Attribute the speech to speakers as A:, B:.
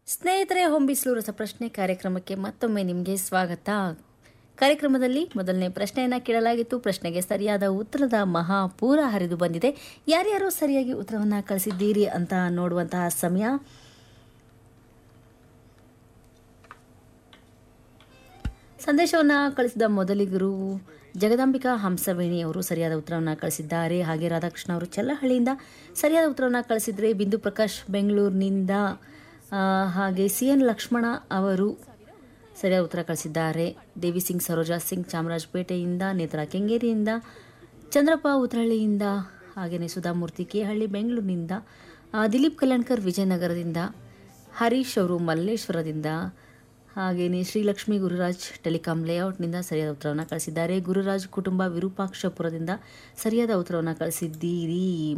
A: ಸ್ನೇಹಿತರೆ ಹೊಂಬಿಸ್ಲು ರಸಪ್ರಶ್ನೆ ಕಾರ್ಯಕ್ರಮಕ್ಕೆ ಮತ್ತೊಮ್ಮೆ ನಿಮಗೆ ಸ್ವಾಗತ ಕಾರ್ಯಕ್ರಮದಲ್ಲಿ ಮೊದಲನೇ ಪ್ರಶ್ನೆಯನ್ನ ಕೇಳಲಾಗಿತ್ತು ಪ್ರಶ್ನೆಗೆ ಸರಿಯಾದ ಉತ್ತರದ ಮಹಾಪೂರ ಹರಿದು ಬಂದಿದೆ ಯಾರ್ಯಾರು ಸರಿಯಾಗಿ ಉತ್ತರವನ್ನ ಕಳಿಸಿದ್ದೀರಿ ಅಂತ ನೋಡುವಂತಹ ಸಮಯ ಸಂದೇಶವನ್ನು ಕಳಿಸಿದ ಮೊದಲಿಗರು ಜಗದಾಂಬಿಕಾ ಹಂಸವೇಣಿ ಅವರು ಸರಿಯಾದ ಉತ್ತರವನ್ನು ಕಳಿಸಿದ್ದಾರೆ ಹಾಗೆ ರಾಧಾಕೃಷ್ಣ ಅವರು ಚಲ್ಲಹಳ್ಳಿಯಿಂದ ಸರಿಯಾದ ಉತ್ತರವನ್ನು ಕಳಿಸಿದರೆ ಬಿಂದು ಪ್ರಕಾಶ್ ಬೆಂಗಳೂರಿನಿಂದ ಆ, ಹಾಗೆ ಸಿ ಎನ್ ಲಕ್ಷ್ಮಣ ಅವರು ಸರಿಯಾದ ಉತ್ತರ ಕಳಿಸಿದ್ದಾರೆ ದೇವಿ ಸಿಂಗ್ ಸರೋಜಾ ಸಿಂಗ್ ಚಾಮರಾಜಪೇಟೆಯಿಂದ ನೇತ್ರಾ ಕೆಂಗೇರಿಯಿಂದ ಚಂದ್ರಪ್ಪ ಉತ್ರಹಳ್ಳಿಯಿಂದ ಹಾಗೆಯೇ ಸುಧಾಮೂರ್ತಿ ಕೇಹಳ್ಳಿ ಬೆಂಗಳೂರಿನಿಂದ ಆ, ದಿಲೀಪ್ ಕಲ್ಯಾಣ್ಕರ್ ವಿಜಯನಗರದಿಂದ ಹರೀಶ್ ಅವರು ಮಲ್ಲೇಶ್ವರದಿಂದ ಹಾಗೆಯೇ ಶ್ರೀಲಕ್ಷ್ಮಿ ಗುರುರಾಜ್ ಟೆಲಿಕಾಂ ಲೇಔಟ್ನಿಂದ ಸರಿಯಾದ ಉತ್ತರವನ್ನು ಕಳಿಸಿದ್ದಾರೆ ಗುರುರಾಜ್ ಕುಟುಂಬ ವಿರೂಪಾಕ್ಷಪುರದಿಂದ ಸರಿಯಾದ ಉತ್ತರವನ್ನು ಕಳಿಸಿದ್ದೀರಿ